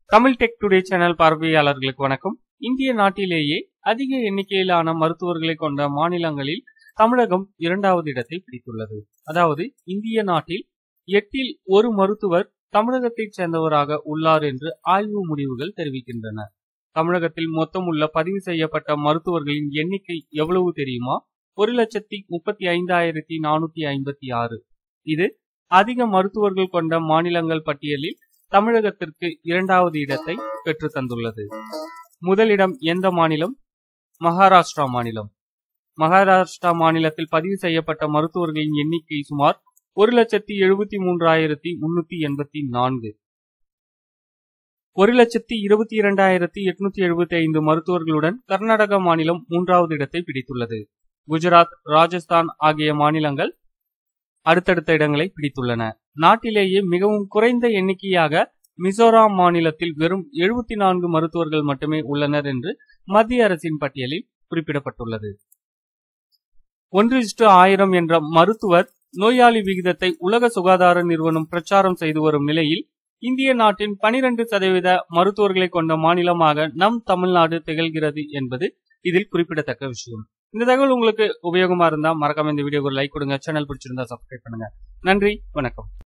Tamil tech today channel பார்வையாளர்களுக்கு வணக்கம் இந்திய நாட்டிலேயே அதிக எண்ணிக்கையிலான மருத்துவர்களை கொண்ட மாநிலங்களில் தமிழகம் இரண்டாவது இடத்தை பிடித்துள்ளது அதாவது இந்திய நாட்டில் எட்டில் ஒரு மருத்துவர் தமிழகத்தைச் சேர்ந்தவராக உள்ளார் என்று ஆய்வு முடிவுகள் தெரிவிக்கின்றன தமிழகத்தில் மொத்தம் உள்ள பதிவு செய்யப்பட்ட மருத்துவர்களின் எண்ணிக்கை எவ்வளவு தெரியுமா ஒரு லட்சத்தி முப்பத்தி ஐந்தாயிரத்தி நானூத்தி ஐம்பத்தி ஆறு இது அதிக மருத்துவர்கள் கொண்ட மாநிலங்கள் பட்டியலில் தமிழகத்திற்கு இரண்டாவது இடத்தை பெற்று தந்துள்ளது முதலிடம் எந்த மாநிலம் மகாராஷ்டிரா மாநிலம் மகாராஷ்டிரா மாநிலத்தில் பதிவு செய்யப்பட்ட மருத்துவர்களின் எண்ணிக்கை சுமார் ஒரு லட்சத்தி எழுபத்தி மூன்றாயிரத்தி முன்னூத்தி எண்பத்தி நான்கு ஒரு லட்சத்தி இருபத்தி இரண்டாயிரத்தி எட்நூத்தி எழுபத்தி ஐந்து மருத்துவர்களுடன் கர்நாடக மாநிலம் மூன்றாவது இடத்தை பிடித்துள்ளது குஜராத் ராஜஸ்தான் ஆகிய மாநிலங்கள் அடுத்தடுத்த இடங்களை பிடித்துள்ளன நாட்டிலேயே மிகவும் குறைந்த எண்ணிக்கையாக மிசோராம் மாநிலத்தில் வெறும் எழுபத்தி நான்கு மருத்துவர்கள் மட்டுமே உள்ளனர் என்று மத்திய அரசின் பட்டியலில் குறிப்பிடப்பட்டுள்ளது ஒன்று இஸ்டு ஆயிரம் என்ற மருத்துவர் நோயாளி விகிதத்தை உலக சுகாதார நிறுவனம் பிரச்சாரம் செய்து வரும் நிலையில் இந்திய நாட்டின் பனிரெண்டு சதவீத மருத்துவர்களை கொண்ட மாநிலமாக நம் தமிழ்நாடு திகழ்கிறது என்பது இதில் குறிப்பிடத்தக்க விஷயம் இந்த தகவல் உங்களுக்கு உபயோகமா இருந்தா மறக்காம இந்த வீடியோக்கு லைக் கொடுங்க சேனல் பிடிச்சிருந்தா சப்ஸ்கிரைப் பண்ணுங்க நன்றி வணக்கம்